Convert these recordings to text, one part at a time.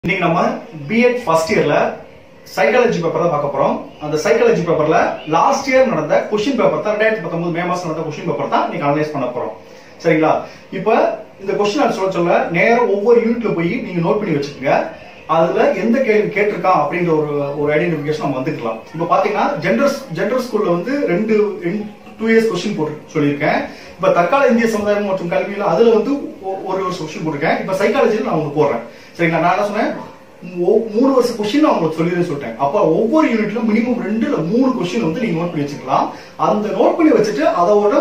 இன்னைக்கு நம்ம B Ed first இயர்ல சைக்காலஜி பேப்பர் தான் பார்க்க போறோம் அந்த சைக்காலஜி பேப்பர்ல லாஸ்ட் இயர் நடந்த கொஸ்டின் பேப்பர் தான் ரெண்டாயிரத்தி பத்தொன்பது மே மாசம் நடந்த கொஸ்டின் பேப்பர் தான் நீங்க அனலைஸ் பண்ண போறோம் சரிங்களா இப்போ இந்த கொஸ்டின் நான் சொல்ல சொல்ல நேரம் ஒவ்வொரு யூனிட்ல போய் நீங்க நோட் பண்ணி வச்சுக்கோங்க அதுல எந்த கேள்வி கேட்டிருக்கான் அப்படின்ற ஒரு ஒரு ஐடென்டிபிகேஷன் நம்ம வந்துக்கலாம் இப்போ பாத்தீங்கன்னா ஜெண்டர் ஜெண்டர் ஸ்கூல்ல வந்து ரெண்டு டூ இயர்ஸ் கொஸ்டின் போட்டு சொல்லியிருக்கேன் இப்ப தற்கால இந்திய சமுதாயம் மற்றும் கல்வியில அதுல வந்து ஒ- ஒரு வருஷம் கொஸ்டின் போட்டிருக்கேன் இப்ப சைக்காலஜியில் நான் உங்களுக்கு போடுறேன் சரிங்களா நான் என்ன சொன்னேன் மூ- மூணு வருஷம் கொஸ்டின் நான் உங்களுக்கு சொல்லிடுறேன் சொல்லிட்டேன் அப்ப ஒவ்வொரு யூனிட்ல மினிமம் ரெண்டு இல்ல மூணு கொஸ்டின் வந்து நீங்க நோட் பண்ணி வச்சுக்கலாம் அந்த நோட் பண்ணி வச்சுட்டு அதோட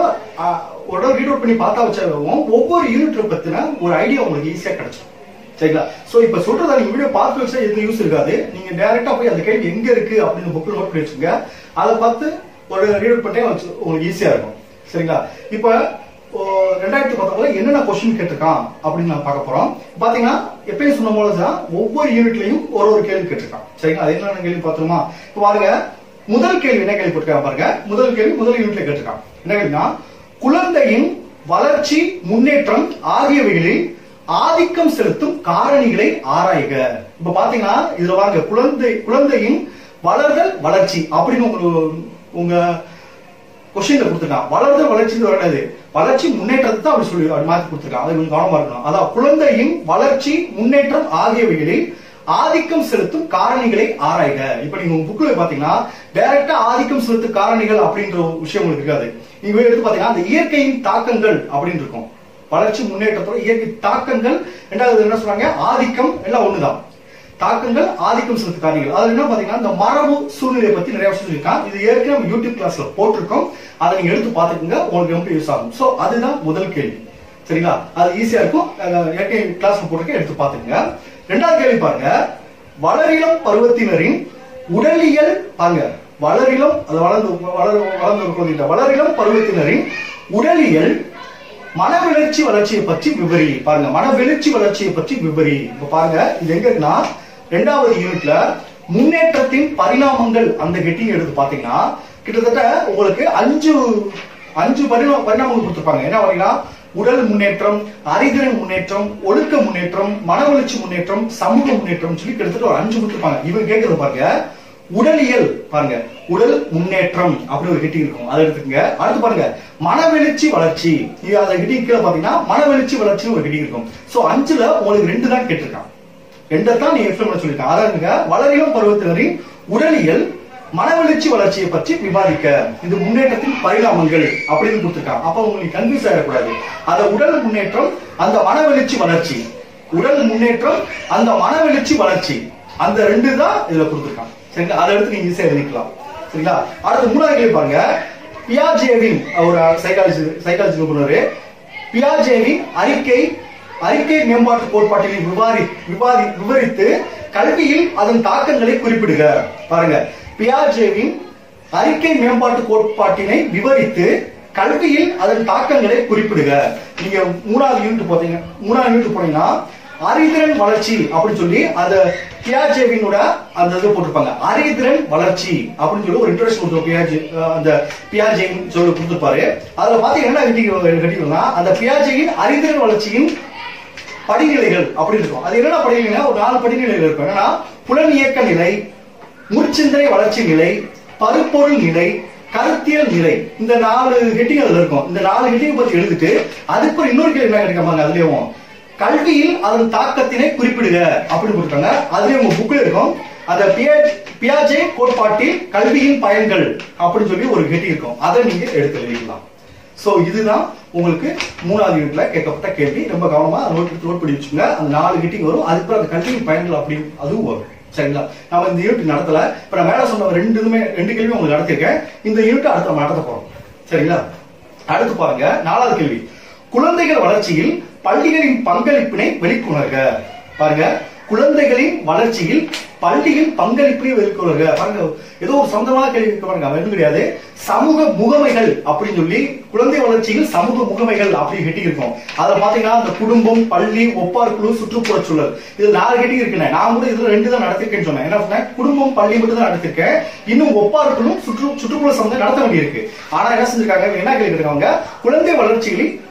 ஒரு ரீட் அவுட் பண்ணி பார்த்தா வச்சாலும் ஒவ்வொரு யூனிட்ல பத்தின ஒரு ஐடியா உங்களுக்கு ஈஸியா கிடைச்சிடும் சரிங்களா சோ இப்ப சொல்றதா நீங்க வீடியோ பார்த்து வச்சா எதுவும் யூஸ் இருக்காது நீங்க டைரக்டா போய் அந்த கேள்வி எங்க இருக்கு அப்படின்னு புக்ல நோட் பண்ணி வச்சுங்க அதை பார்த்து ஒரு ரீட் அவுட் பண்ணி வச்சு உங்களுக்கு ஈஸியா இருக்கும் சரிங்களா இப்ப ஓ, ரெண்டாயிரத்தி பத்தொன்பதுல என்னென்ன கொஸ்டின் கேட்டிருக்கான் அப்படின்னு நான் பார்க்க போறோம் பாத்தீங்கன்னா எப்பயும் சொன்ன போல தான் ஒவ்வொரு யூனிட்லயும் ஒரு ஒரு கேள்வி கேட்டிருக்கான் சரிங்களா அது என்னென்ன கேள்வி பார்த்துருமா இப்ப பாருங்க முதல் கேள்வி என்ன கேள்வி போட்டிருக்காங்க பாருங்க முதல் கேள்வி முதல் யூனிட்ல கேட்டிருக்கான் என்ன கேள்வினா குழந்தையின் வளர்ச்சி முன்னேற்றம் ஆகியவைகளில் ஆதிக்கம் செலுத்தும் காரணிகளை ஆராய்க இப்ப பாத்தீங்கன்னா இதுல பாருங்க குழந்தை குழந்தையின் வளர்தல் வளர்ச்சி அப்படின்னு உங்களுக்கு உங்க கொஸ்டின்ல கொடுத்துருக்கான் வளர்தல் வளர்ச்சி வராது வளர்ச்சி முன்னேற்றத்தை தான் அப்படி சொல்லி அப்படி மாத்தி கொடுத்துருக்கான் அது கொஞ்சம் கவனமா இருக்கணும் அதான் குழந்தையின் வளர்ச்சி முன்னேற்றம் ஆகியவைகளில் ஆதிக்கம் செலுத்தும் காரணிகளை ஆராய்க இப்ப நீங்க உங்க புக்ல பாத்தீங்கன்னா டைரக்டா ஆதிக்கம் செலுத்தும் காரணிகள் அப்படின்ற ஒரு விஷயம் உங்களுக்கு இருக்காது நீங்க போய் எடுத்து பாத்தீங்கன்னா அந்த இயற்கையின் தாக்கங்கள் அப்படின்னு இருக்கும் வளர்ச்சி முன்னேற்றத்தோட இயற்கை தாக்கங்கள் ரெண்டாவது என்ன சொல்றாங்க ஆதிக்கம் எல்லாம் ஒண்ணுதான் தாக்கங்கள் ஆதிக்கம் செலுத்து காரணிகள் அது என்ன பாத்தீங்கன்னா இந்த மரபு சூழ்நிலையை பத்தி நிறைய விஷயம் சொல்லியிருக்கான் இது ஏற்கனவே நம்ம யூடியூப் கிளாஸ்ல போட்டிருக்கோம் அதை நீங்க எடுத்து பாத்துக்கோங்க உங்களுக்கு ரொம்ப யூஸ் ஆகும் சோ அதுதான் முதல் கேள்வி சரிங்களா அது ஈஸியா இருக்கும் அஹ் ஏற்கனவே கிளாஸ்ல போட்டிருக்கேன் எடுத்து பாத்துக்கோங்க ரெண்டாவது கேள்வி பாருங்க வளரிளம் பருவத்தினரின் உடலியல் பாருங்க வளரிளம் அது வளர்ந்து வளர் வளர்ந்து ஒரு குழந்தை வளரிளம் பருவத்தினரின் உடலியல் மனவளர்ச்சி வளர்ச்சியை பற்றி விவரி பாருங்க மனவெழுச்சி வளர்ச்சியை பற்றி விவரி இப்ப பாருங்க இது எங்க இருக்குன்னா ரெண்டாவது யூனிட்ல முன்னேற்றத்தின் பரிணாமங்கள் அந்த கெட்டிங் எடுத்து பாத்தீங்கன்னா கிட்டத்தட்ட உங்களுக்கு அஞ்சு அஞ்சு பரிணாம பரிணாமங்கள் கொடுத்துருப்பாங்க என்ன பாத்தீங்கன்னா உடல் முன்னேற்றம் அறிதிறன் முன்னேற்றம் ஒழுக்க முன்னேற்றம் மனவளர்ச்சி முன்னேற்றம் சமூக முன்னேற்றம் சொல்லி கிட்டத்தட்ட ஒரு அஞ்சு கொடுத்துருப்பாங்க இவங்க கேட்கறது பாருங்க உடலியல் பாருங்க உடல் முன்னேற்றம் அப்படி ஒரு ஹிட்டிங் இருக்கும் அதை எடுத்துக்கங்க அடுத்து பாருங்க மனவெழுச்சி வளர்ச்சி இது அந்த ஹிட்டிங் கீழே பாத்தீங்கன்னா மனவெழுச்சி வளர்ச்சின்னு ஒரு ஹிட்டிங் இருக்கும் சோ அஞ்சுல உங்களுக்கு ரெண்டு தான் கேட்டிருக்கான் ரெண்டை தான் நீ எஃப்எம் சொல்லிருக்கான் அதாவதுங்க வளரிளம் பருவத்தினரின் உடலியல் மனவெழுச்சி வளர்ச்சியை பற்றி விவாதிக்க இது முன்னேற்றத்தின் பரிணாமங்கள் அப்படின்னு கொடுத்திருக்கான் அப்ப உங்களுக்கு கன்ஃபியூஸ் ஆயிடக்கூடாது அந்த உடல் முன்னேற்றம் அந்த மனவெழுச்சி வளர்ச்சி உடல் முன்னேற்றம் அந்த மனவெழுச்சி வளர்ச்சி அந்த ரெண்டு தான் இதுல கொடுத்திருக்கான் சரிங்களா அதை எடுத்து நீங்க ஈஸியா எழுதிக்கலாம் சரிங்களா அடுத்து மூணாவது கேள்வி பாருங்க பியாஜேவின் ஒரு சைக்காலஜி சைக்காலஜி நிபுணர் பியாஜேவின் அறிக்கை அறிக்கை மேம்பாட்டு கோட்பாட்டினை விவாதி விவாதி விவரித்து கல்வியில் அதன் தாக்கங்களை குறிப்பிடுக பாருங்க பியாஜேவின் அறிக்கை மேம்பாட்டு கோட்பாட்டினை விவரித்து கல்வியில் அதன் தாக்கங்களை குறிப்பிடுக நீங்க மூணாவது யூனிட் போத்தீங்க மூணாவது யூனிட் போனீங்கன்னா அறிதிறன் வளர்ச்சி அப்படின்னு சொல்லி அந்த பியாஜேவினோட அந்த இது போட்டிருப்பாங்க அறிதிறன் வளர்ச்சி அப்படின்னு சொல்லி ஒரு இன்ட்ரோடக்ஷன் கொடுத்துருவோம் பியாஜே அஹ் அந்த பியாஜேவின் சொல்லி கொடுத்துருப்பாரு அதுல பாத்தீங்கன்னா என்ன கட்டிக்கணும்னா அந்த பியாஜேயின் அறிதிறன் வளர்ச்சியின் படிநிலைகள் அப்படி இருக்கும் அது என்னென்ன படிநிலைனா ஒரு நாலு படிநிலைகள் இருக்கும் என்னன்னா புலன் இயக்க நிலை முற்சிந்தனை வளர்ச்சி நிலை பருப்பொருள் நிலை கருத்தியல் நிலை இந்த நாலு ஹெட்டிங் அதுல இருக்கும் இந்த நாலு ஹெட்டிங் பத்தி எழுதிட்டு அதுக்கு ஒரு இன்னொரு கேள்வி என்ன கிடைக்காம அதுலயும் கல்வியில் அதன் தாக்கத்தினை குறிப்பிடுக அப்படின்னு கொடுத்தாங்க அதுலயும் உங்க புக்ல இருக்கும் அந்த பியா- பியாஜே கோட்பாட்டில் கல்வியின் பயன்கள் அப்படின்னு சொல்லி ஒரு ஹெட்டிங் இருக்கும் அதை நீங்க எடுத்து எழுதிக்கலாம் சோ இதுதான் உங்களுக்கு மூணாவது யூனிட்ல கேட்கப்பட்ட கேள்வி ரொம்ப கவனமா நோட் நோட் பண்ணி வச்சுங்க அந்த நாலு ஹிட்டிங் வரும் அதுக்கப்புறம் அந்த கல்வியின் பயன்கள் அப்படி அதுவும் வரும் சரிங்களா நம்ம இந்த யூனிட் நடத்தல இப்ப நான் மேல சொன்ன ரெண்டு இதுமே ரெண்டு கேள்வியும் உங்களுக்கு நடத்திருக்கேன் இந்த யூனிட் அடுத்த நம்ம நடத்த போறோம் சரிங்களா அடுத்து பாருங்க நாலாவது கேள்வி குழந்தைகள் வளர்ச்சியில் பள்ளிகளின் பங்களிப்பினை வெளிக்கொணர்க பாருங்க குழந்தைகளின் வளர்ச்சியில் பள்ளியின் பங்களிப்பினை வெளிக்கொணர்க பாருங்க ஏதோ ஒரு சொந்தமான கேள்வி இருக்கு பாருங்க அது எதுவும் கிடையாது சமூக முகமைகள் அப்படின்னு சொல்லி குழந்தை வளர்ச்சியில் சமூக முகமைகள் அப்படி ஹெட்டி இருக்கும் அதுல பாத்தீங்கன்னா அந்த குடும்பம் பள்ளி ஒப்பார் குழு சுற்றுப்புற சூழல் இது நாலு ஹெட்டி இருக்குண்ணே நான் கூட இதுல ரெண்டு தான் நடத்திருக்கேன்னு சொன்னேன் என்ன சொன்னேன் குடும்பம் பள்ளி மட்டும் தான் நடத்திருக்கேன் இன்னும் ஒப்பார் குழு சுற்று சுற்றுப்புற சம்பந்தம் நடத்த வேண்டியிருக்கு ஆனா என்ன செஞ்சிருக்காங்க இவங்க என்ன கேள்வி கேட்டிருக்காங்க குழந்தை வளர்ச்சியில்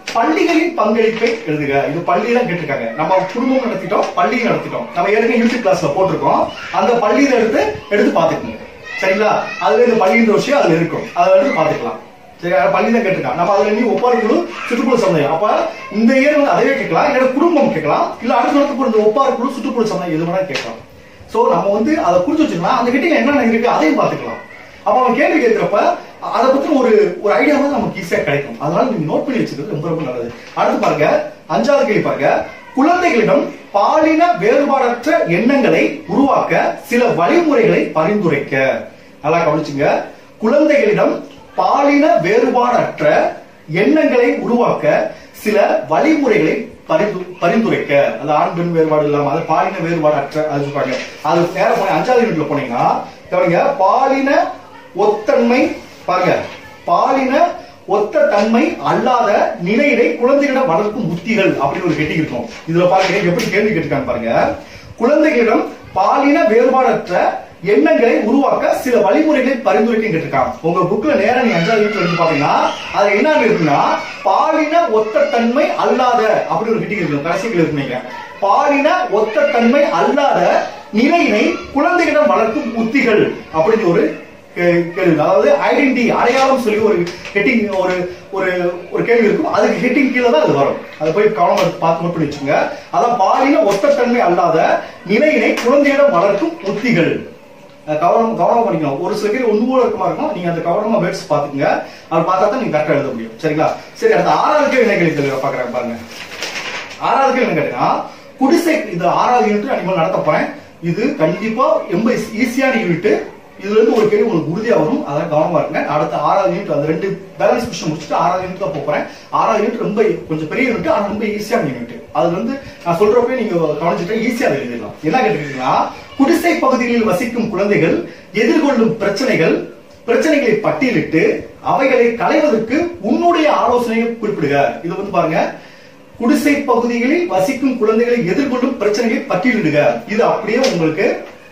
பள்ளிகளின் பங்களிப்பை எழுதுக இது பள்ளி தான் கேட்டிருக்காங்க நம்ம குடும்பம் நடத்திட்டோம் பள்ளியும் நடத்திட்டோம் நம்ம ஏற்கனவே யூடியூப் கிளாஸ்ல போட்டிருக்கோம் அந்த பள்ளியில எடுத்து எடுத்து பாத்துக்கோங்க சரிங்களா அதுல இந்த பள்ளின்ற விஷயம் அதுல இருக்கும் அதை எடுத்து பாத்துக்கலாம் சரி அது பள்ளி தான் கேட்டிருக்கான் நம்ம அதுல நீ ஒப்பார் குழு சுற்றுப்புற சமுதாயம் அப்ப இந்த இயர் வந்து அதவே கேட்கலாம் இல்ல குடும்பம் கேட்கலாம் இல்ல அடுத்த நடத்த இந்த ஒப்பார் குழு சுற்றுப்புற சமுதாயம் எது வேணா கேட்கலாம் சோ நம்ம வந்து அதை குறிச்சு வச்சுக்கலாம் அந்த கிட்ட என்னென்ன இருக்கு அதையும் பாத்துக்கலாம் அப்ப அவன் கேள்வி கேட்கிறப்ப அதை பத்தி ஒரு ஒரு ஐடியா வந்து நமக்கு ஈஸியா கிடைக்கும் அதனால நீங்க நோட் பண்ணி வச்சுக்கிறது ரொம்ப ரொம்ப நல்லது அடுத்து பாருங்க அஞ்சாவது கேள்வி பாருங்க குழந்தைகளிடம் பாலின வேறுபாடற்ற எண்ணங்களை உருவாக்க சில வழிமுறைகளை பரிந்துரைக்க நல்லா கவனிச்சுங்க குழந்தைகளிடம் பாலின வேறுபாடற்ற எண்ணங்களை உருவாக்க சில வழிமுறைகளை பரிந்து பரிந்துரைக்க அது ஆண் பெண் வேறுபாடு இல்லாம அது பாலின வேறுபாடு அற்ற அது சொல்றாங்க அது நேர போன அஞ்சாவது யூனிட்ல போனீங்கன்னா கவனிங்க பாலின ஒத்தன்மை பாருங்க பாலின ஒத்த தன்மை அல்லாத நிலையிலை குழந்தைகளிடம் வளர்க்கும் உத்திகள் அப்படின்னு ஒரு கெட்டி இருக்கும் இதுல பாருங்க எப்படி கேள்வி கேட்டிருக்காங்க பாருங்க குழந்தைகளிடம் பாலின வேறுபாடற்ற எண்ணங்களை உருவாக்க சில வழிமுறைகளை பரிந்துரைக்க கேட்டிருக்கான் உங்க புக்ல நேரா நீ அஞ்சாவது வீட்டுல இருந்து பாத்தீங்கன்னா அது என்ன இருக்குன்னா பாலின ஒத்த தன்மை அல்லாத அப்படி ஒரு கிட்டிங் இருக்கும் கடைசிகள் இருக்குங்க பாலின ஒத்த தன்மை அல்லாத நிலையினை குழந்தைகளிடம் வளர்க்கும் உத்திகள் அப்படின்னு ஒரு கே- கேள்வி அதாவது ஐடென்டி அடையாளம் சொல்லி ஒரு ஹெட்டிங் ஒரு ஒரு ஒரு கேள்வி இருக்கும் அதுக்கு ஹெட்டிங் கீழே தான் அது வரும் அதை போய் கவனம் எடுத்து பார்த்து மட்டும் வச்சுங்க அதான் பாலின ஒத்தத்தன்மை அல்லாத நிலையினை குழந்தையிடம் வளர்க்கும் உத்திகள் அஹ் கவனம் கவனம் பண்ணிக்கணும் ஒரு சில கேள்வி ஒன்று கூட இருக்குமா இருக்கும் நீங்க அந்த கவனமா வேர்ட்ஸ் பாத்துக்கங்க அதை பார்த்தா தான் நீங்க கரெக்டா எழுத முடியும் சரிங்களா சரி அடுத்த ஆறாவது கேள்வி என்ன கேள்வி தெளிவா பாக்குறேன் பாருங்க ஆறாவது கேள்வி என்ன கேட்டீங்கன்னா குடிசை இது ஆறாவது யூனிட் அனிமல் நடத்த போறேன் இது கண்டிப்பா ரொம்ப ஈஸியான யூனிட் இதுல இருந்து ஒரு கேள்வி உங்களுக்கு உறுதியா வரும் அதான் கவனமா இருங்க அடுத்த ஆறாவது யூனிட் அந்த ரெண்டு பேலன்ஸ் கொஸ்டின் முடிச்சுட்டு ஆறாவது யூனிட் தான் போப் போறேன் ஆறாவது யூனிட் ரொம்ப கொஞ்சம் பெரிய யூனிட் ஆனா ரொம்ப ஈஸியான யூனிட் அது வந்து நான் சொல்றப்ப நீங்க கவனிச்சுட்டு ஈஸியா எழுதிடலாம் என்ன கேட்டுக்கிட்டீங்கன்னா குடிசை பகுதிகளில் வசிக்கும் குழந்தைகள் எதிர்கொள்ளும் பிரச்சனைகள் பிரச்சனைகளை பட்டியலிட்டு அவைகளை களைவதற்கு உன்னுடைய ஆலோசனையை குறிப்பிடுக இது வந்து பாருங்க குடிசை பகுதிகளில் வசிக்கும் குழந்தைகளை எதிர்கொள்ளும் பிரச்சனைகளை பட்டியலிடுக இது அப்படியே உங்களுக்கு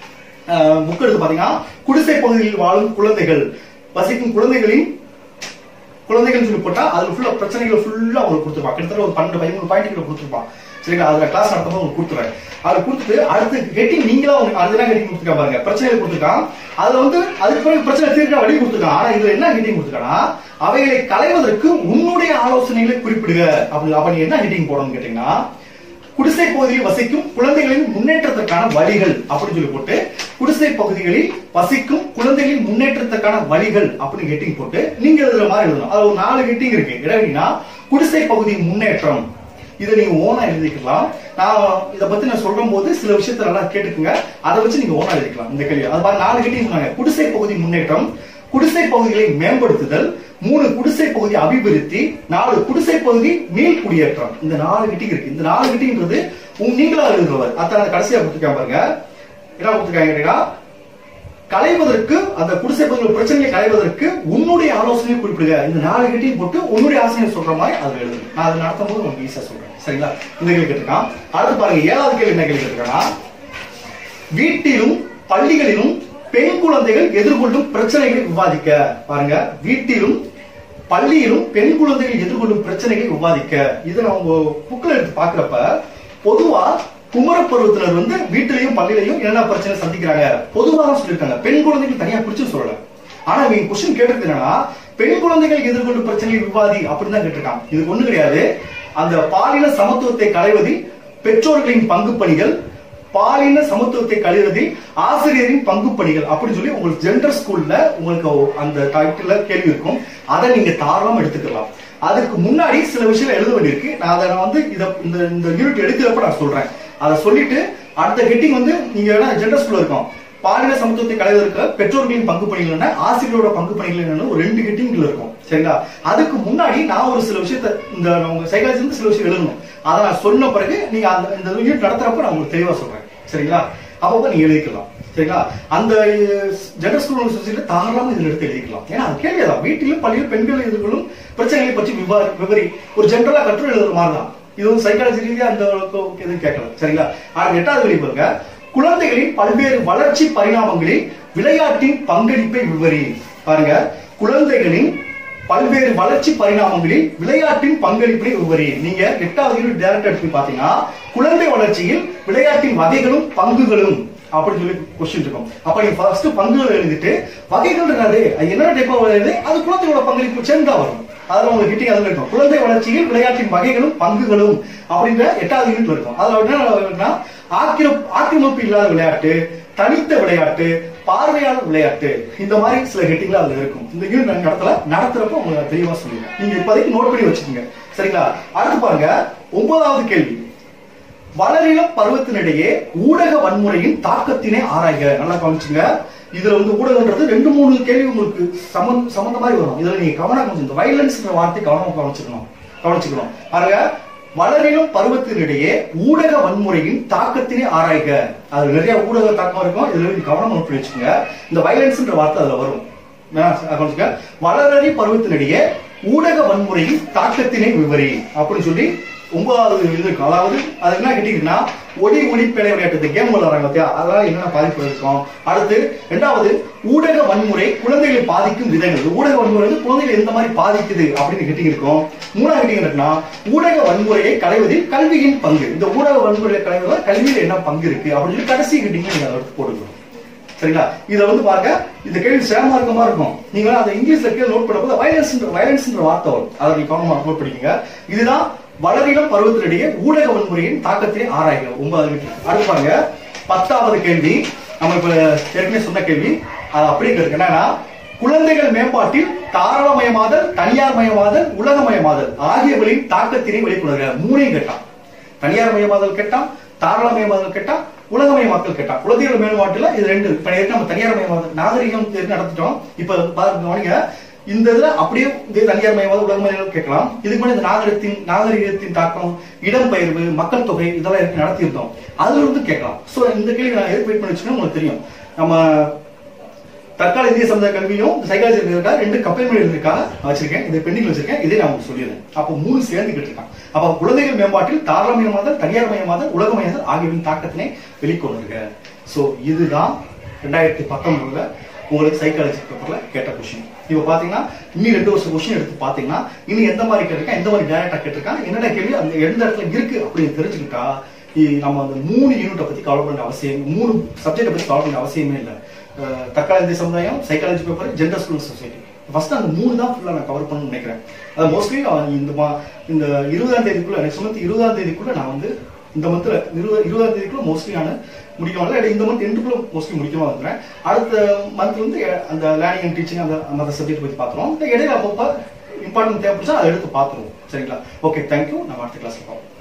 புக் எடுத்து பாத்தீங்கன்னா குடிசை பகுதியில் வாழும் குழந்தைகள் வசிக்கும் குழந்தைகளின் குழந்தைகள் சொல்லி போட்டா அதுல ஃபுல்லா பிரச்சனைகளை ஃபுல்லா உங்களுக்கு கொடுத்துருப்பான் கிட்டத்தட்ட ஒரு பன்னெண்டு பதிமூணு பாயிண்ட் கொடுத்துருப்பான் சரிங்களா அதுல கிளாஸ் நடத்தும்போது உங்களுக்கு கொடுத்துருவேன் அதை கொடுத்துட்டு அடுத்து ஹெட்டிங் நீங்களா உங்களுக்கு அதுதான் ஹெட்டிங் கொடுத்துருக்கா பாருங்க பிரச்சனைகள் கொடுத்துருக்கான் அதுல வந்து அதுக்கு பிறகு பிரச்சனை தீர்க்க வழி கொடுத்துருக்கான் ஆனா இதுல என்ன ஹெட்டிங் கொடுத்துருக்கானா அவைகளை களைவதற்கு உன்னுடைய ஆலோசனைகளை குறிப்பிடுக அப்படி அப்ப நீ என்ன ஹெட்டிங் போடணும்னு கேட்டீங்கன்னா குடிசை பகுதியில் வசிக்கும் குழந்தைகளின் முன்னேற்றத்திற்கான வழிகள் அப்படின்னு சொல்லி போட்டு குடிசை பகுதிகளில் வசிக்கும் குழந்தைகளின் முன்னேற்றத்திற்கான வழிகள் அப்படின்னு ஹெட்டிங் போட்டு நீங்க எழுதுற மாதிரி எழுதணும் அது ஒரு நாலு ஹெட்டிங் இருக்கு என்னன்னா குடிசை பகுதி முன்னேற்றம் இதை நீங்க ஓனா எழுதிக்கலாம் நான் இத பத்தி நான் சொல்லும் போது சில விஷயத்த நல்லா கேட்டுக்குங்க அதை வச்சு நீங்க ஓனா எழுதிக்கலாம் இந்த கேள்வி அது மாதிரி நாலு ஹெட்டிங் சொன்னாங்க குடிசை பகுதி முன்னேற்றம் குடிசை பகுதிகளை மேம்படுத்துதல் மூணு குடிசை பகுதி அபிவிருத்தி நாலு குடிசை பகுதி மீள் குடியேற்றம் இந்த நாலு கிட்டிங் இருக்கு இந்த நாலு கிட்டிங்கிறது உங்க நீங்களா எழுதுறவர் அத்தனை கடைசியா கொடுத்துருக்காங்க பாருங்க என்ன கொடுத்துருக்காங்க கேட்டீங்கன்னா களைவதற்கு அந்த குடிசை பகுதியில் பிரச்சனையை களைவதற்கு உன்னுடைய ஆலோசனையை குறிப்பிடுக இந்த நாலு கிட்டையும் போட்டு உன்னுடைய ஆலோசனை சொல்ற மாதிரி அதுல எழுதுங்க நான் அதை நடத்தும் போது உங்களுக்கு ஈஸியா சொல்றேன் சரிங்களா இந்த கேள்வி கேட்டிருக்கான் அடுத்து பாருங்க ஏழாவது கேள்வி என்ன கேள்வி கேட்டிருக்காங்கன்னா வீட்டிலும் பள்ளிகளிலும் பெண் குழந்தைகள் எதிர்கொள்ளும் பிரச்சனைகளை விவாதிக்க பாருங்க வீட்டிலும் பள்ளியிலும் பெண் குழந்தைகள் எதிர்கொள்ளும் பிரச்சனைகளை விவாதிக்க இதை நான் உங்க புக்ல எடுத்து பாக்குறப்ப பொதுவா குமர பருவத்தினர் வந்து வீட்டிலையும் பள்ளியிலையும் என்ன பிரச்சனை சந்திக்கிறாங்க பொதுவா தான் சொல்லியிருக்காங்க பெண் குழந்தைகள் தனியா பிடிச்சு சொல்லல ஆனா இவங்க கொஸ்டின் கேட்டது என்னன்னா பெண் குழந்தைகள் எதிர்கொள்ளும் பிரச்சனைகளை விவாதி அப்படின்னு தான் கேட்டிருக்காங்க இது ஒண்ணு கிடையாது அந்த பாலின சமத்துவத்தை களைவதில் பெற்றோர்களின் பங்கு பணிகள் பாலின சமத்துவத்தை கழிவதில் ஆசிரியரின் பங்கு பணிகள் அப்படின்னு சொல்லி உங்களுக்கு ஜெண்டர் ஸ்கூல்ல உங்களுக்கு அந்த டைட்டில் கேள்வி இருக்கும் அதை நீங்க தாராளமா எடுத்துக்கலாம் அதுக்கு முன்னாடி சில விஷயம் எழுத வேண்டியிருக்கு நான் அதை நான் வந்து இத இந்த இந்த யூனிட் எடுக்கிறப்ப நான் சொல்றேன் அதை சொல்லிட்டு அடுத்த ஹெட்டிங் வந்து நீங்க ஜெண்டர் ஸ்கூல்ல இருக்கும் பாலின சமத்துவத்தை களைவதற்கு பெற்றோர்களின் பங்கு பணிகள் என்ன ஆசிரியரோட பங்கு பணிகள் என்னன்னு ஒரு ரெண்டு ஹெட்டிங்ல இருக்கும் சரிங்களா அதுக்கு முன்னாடி நான் ஒரு சில விஷயத்த இந்த உங்க சைக்காலஜி இருந்து சில விஷயம் எழுதணும் அதை நான் சொன்ன பிறகு நீங்க அந்த இந்த யூனிட் நடத்துறப்ப நான் உங்களுக்கு தெளிவா சொல்றேன் சரிங்களா அப்போ நீங்க எழுதிக்கலாம் சரிங்களா அந்த ஜெண்டர் ஸ்கூல் சொசைட்டில தாராளமா இதுல எடுத்து எழுதிக்கலாம் ஏன்னா அது கேள்விதான் வீட்டிலும் பள்ளியில் பெண்கள் எதிர்கொள்ளும் பிரச்சனைகளை பற்றி விவா விவரி ஒரு ஜென்ரலா கற்று எழுதுற மாதிரி தான் இது வந்து சைக்காலஜி ரீதியா அந்த அளவுக்கு எதுவும் கேட்கல சரிங்களா ஆனா எட்டாவது வெளி பாருங்க குழந்தைகளின் பல்வேறு வளர்ச்சி பரிணாமங்களில் விளையாட்டின் பங்களிப்பை விவரி பாருங்க குழந்தைகளின் பல்வேறு வளர்ச்சி பரிணாமங்களில் விளையாட்டின் பங்களிப்பினை விவரி நீங்க எட்டாவது யூனிட் டேரக்ட் எடுத்து பாத்தீங்கன்னா குழந்தை வளர்ச்சியில் விளையாட்டின் வகைகளும் பங்குகளும் அப்படின்னு சொல்லி கொஸ்டின் இருக்கும் அப்ப நீங்க ஃபர்ஸ்ட் பங்குகள் எழுதிட்டு வகைகள் என்னது அது என்ன டைப் வருது அது குழந்தையோட பங்களிப்பு சேர்ந்தா வரும் அதுல உங்களுக்கு கிட்டிங் அதுல இருக்கும் குழந்தை வளர்ச்சியில் விளையாட்டின் வகைகளும் பங்குகளும் அப்படின்ற எட்டாவது யூனிட் இருக்கும் அதுல என்ன இருக்குன்னா ஆக்கிரமிப்பு ஆக்கிரமிப்பு இல்லாத விளையாட்டு தனித்த விளையாட்டு பார்வையாளர் விளையாட்டு இந்த மாதிரி சில ஹெட்டிங்ல அதுல இருக்கும் இந்த யூனிட் நாங்க நடத்தல நடத்துறப்ப உங்களுக்கு தெளிவா சொல்லுங்க நீங்க இப்போதைக்கு நோட் பண்ணி வச்சுக்கோங்க சரிங்களா அடுத்து பாருங்க ஒன்பதாவது கேள்வி வளரிளம் பருவத்தினிடையே ஊடக வன்முறையின் தாக்கத்தினை ஆராய்க நல்லா கவனிச்சுங்க இதுல வந்து ஊடகம்ன்றது ரெண்டு மூணு கேள்வி உங்களுக்கு சமந்த சம்பந்த மாதிரி வரும் இதுல நீங்க கவனம் கொஞ்சம் இந்த வயலன்ஸ்ன்ற வார்த்தை கவனமா கவனிச்சுக்கணும் கவனிச்சுக்கணும் பாருங்க வளரிளம் பருவத்தினிடையே ஊடக வன்முறையின் தாக்கத்தினை ஆராய்க அது நிறைய ஊடக தாக்கம் இருக்கும் இதுல நீங்க கவனம் நோட் பண்ணி வச்சுக்கோங்க இந்த வயலன்ஸ்ன்ற வார்த்தை அதுல வரும் என்ன, கவனிச்சுக்க வளரறி பருவத்தினிடையே ஊடக வன்முறையின் தாக்கத்தினை விவரி அப்படின்னு சொல்லி ஒன்பதாவது இது இருக்கும் அதாவது அது என்ன கேட்டீங்கன்னா ஒடி ஒடி பிழை விளையாட்டு இந்த கேம் விளையாடுறாங்க பார்த்தியா அதெல்லாம் என்னென்ன பாதிப்பு இருக்கும் அடுத்து ரெண்டாவது ஊடக வன்முறை குழந்தைகளை பாதிக்கும் விதங்கள் இந்த ஊடக வன்முறை வந்து குழந்தைகளை எந்த மாதிரி பாதிக்குது அப்படின்னு கேட்டீங்க இருக்கும் மூணாவது கேட்டீங்க என்னன்னா ஊடக வன்முறையை களைவதில் கல்வியின் பங்கு இந்த ஊடக வன்முறையை களைவதில் கல்வியில் என்ன பங்கு இருக்கு அப்படின்னு சொல்லி கடைசி கேட்டீங்க நீங்க அதை எடுத்து போட்டுக்கணும் சரிங்களா இத வந்து பாருங்க இந்த கேள்வி சேமா இருக்க மாதிரி இருக்கும் நீங்க அதை இங்கிலீஷ்ல கீழே நோட் பண்ணும்போது வயலன்ஸ் வயலன்ஸ்ன்ற வார்த்தை வரும் அதை நீங்க கவனமா நோட் பண்ணிக்கங்க இதுதான் வளரிளம் பருவத்தினிடையே ஊடக வன்முறையின் தாக்கத்தை ஆராய்க ஒன்பதாவது வீட்டு அடுத்து பாருங்க பத்தாவது கேள்வி நம்ம இப்ப ஏற்கனவே சொன்ன கேள்வி அது அப்படியே இருக்கு என்னன்னா குழந்தைகள் மேம்பாட்டில் தாராளமயமாதல் தனியார் மயமாதல் உலகமயமாதல் ஆகியவற்றின் தாக்கத்தினை வெளிக்கொணர்க மூணையும் கேட்டான் தனியார் மயமாதல் கேட்டான் தாராளமயமாதல் கேட்டான் உலகமயமாக்கல் கேட்டான் குழந்தைகள் மேம்பாட்டுல இது ரெண்டு இப்ப ஏற்கனவே நம்ம தனியார் மயமாதல் நாகரிகம் ஏற்கனவே நடத்திட்டோம் இப்ப பாருங்க கவனிங்க இந்த இதுல அப்படியே இதே தனியார் மயமாதல் உலகமயம் கேட்கலாம் இதுக்கு முன்னாடி இந்த நாகரிகத்தின் நாகரிகத்தின் தாக்கம் இடம்பெயர்வு மக்கள் தொகை இதெல்லாம் ஏற்கனவே நடத்தியிருந்தோம் அதுல இருந்து கேட்கலாம் சோ இந்த கேள்வி நான் எதுக்கு வெயிட் பண்ணி வச்சுக்கணும் உங்களுக்கு தெரியும் நம்ம தற்கால இந்திய சமுதாய கல்வியும் சைக்காலஜி இருக்கா ரெண்டு கப்பல் இருக்கா வச்சிருக்கேன் இதை பெண்டிங் வச்சிருக்கேன் இதே நான் உங்களுக்கு சொல்லிடுறேன் அப்போ மூணு சேர்ந்து கேட்டிருக்கான் அப்ப குழந்தைகள் மேம்பாட்டில் தாராளமயமாதல் தனியார் மயமாதல் உலகமயமாதல் ஆகியவின் தாக்கத்தினை வெளிக்கொண்டுருங்க சோ இதுதான் ரெண்டாயிரத்தி பத்தொன்பதுல உங்களுக்கு சைக்காலஜி பேப்பர்ல கேட்ட கொஸ்டின் இப்ப பாத்தீங்கன்னா இன்னும் ரெண்டு வருஷம் கொஸ்டின் எடுத்து பாத்தீங்கன்னா இன்னும் எந்த மாதிரி கேட்டிருக்கான் எந்த மாதிரி டேரக்டா கேட்டிருக்கான் என்னென்ன கேள்வி அந்த எந்த இடத்துல இருக்கு அப்படின்னு தெரிஞ்சுக்கிட்டா இ- நம்ம அந்த மூணு யூனிட்டை பத்தி கவலை பண்ண அவசியம் மூணு சப்ஜெக்டை பத்தி கவலை பண்ண அவசியமே இல்லை அஹ் தற்கால இந்திய சமுதாயம் psychology paper gender school society first அந்த மூணு தான் ஃபுல்லா நான் கவர் பண்ணணும்னு நினைக்கிறேன் அது மோஸ்ட்லி இந்த மா- இந்த இருபதாம் தேதிக்குள்ள நெக்ஸ்ட் மந்த் இருபதாம் தேதிக்குள்ள நான் வந்து இந்த மந்த்ல இருபது இருபதாம் தேதிக்குள்ள மோஸ்ட்லி நான் முடிக்கணும் இல்லை இந்த மந்த் எண்டுக்குள்ள மோஸ்ட்லி முடிக்கணும் வந்துடுறேன் அடுத்த மந்த் வந்து எ- அந்த லேர்னிங் அண்ட் டீச்சிங் அந்த அந்த சப்ஜெக்ட் பத்தி பார்த்துருவோம் இந்த இடையில அப்பப்போ இம்பார்ட்டன்ட் தேவைப்படுச்சா அதை எடுத்து பார்த்துருவோம் சரிங்களா ஓகே தேங்க்யூ நம்ம அடுத்த கிளாஸ்ல பார்ப்போம்